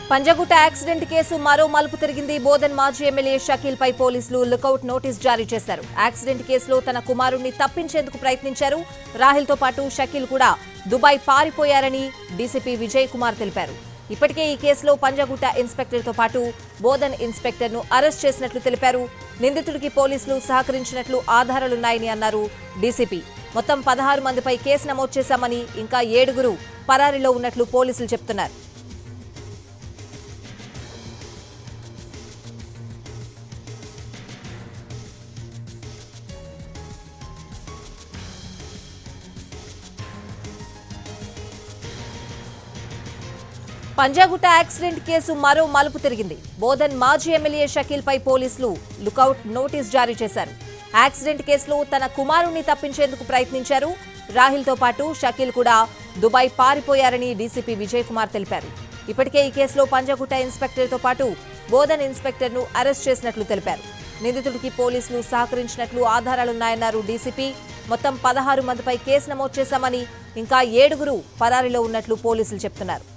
Panjagutta accident case మరో మలుపు తిరిగింది బోధన్ మాజీ ఎమ్మెల్యే షకీల్ పై పోలీసులు లుకౌట్ నోటీస్ జారీ చేశారు యాక్సిడెంట్ కేసులో తన కుమారుణ్ణి తప్పించేందుకు ప్రయత్నించారు రాహిల్ తో పాటు షకీల్ కూడా దుబాయ్ పారిపోయారని డీసీపీ విజయ్ కుమార్ తెలిపారు ఇప్పటికే ఈ కేసులో పంజగుట్ట ఇన్స్పెక్టర్ తో పాటు బోధన్ ఇన్స్పెక్టర్ ను అరెస్ట్ చేసినట్లు తెలిపారు నిందితుడికి పోలీసులు సహకరించినట్లు ఆధారాలున్నాయని అన్నారు డీసీపీ మొత్తం పదహారు మందిపై కేసు నమోదు చేశామని ఇంకా ఏడుగురు పరారీలో ఉన్నట్లు పోలీసులు చెప్తున్నారు పంజాగుట్ట యాక్సిడెంట్ కేసు మరో మలుపు తిరిగింది బోధన్ మాజీ ఎమ్మెల్యే షకీల్ పై పోలీసులు లుకౌట్ నోటీస్ జారీ చేశారు యాక్సిడెంట్ కేసులో తన కుమారుణ్ణి తప్పించేందుకు ప్రయత్నించారు రాహిల్ తో పాటు షకీల్ కూడా దుబాయ్ పారిపోయారని డీసీపీ విజయ్ కుమార్ తెలిపారు ఇప్పటికే ఈ కేసులో పంజాగుట్ట ఇన్స్పెక్టర్ తో పాటు బోధన్ ఇన్స్పెక్టర్ ను అరెస్ట్ చేసినట్లు తెలిపారు నిందితుడికి పోలీసులు సహకరించినట్లు ఆధారాలున్నాయన్నారు డీసీపీ మొత్తం పదహారు మందిపై కేసు నమోదు చేశామని ఇంకా ఏడుగురు పరారీలో ఉన్నట్లు పోలీసులు చెప్తున్నారు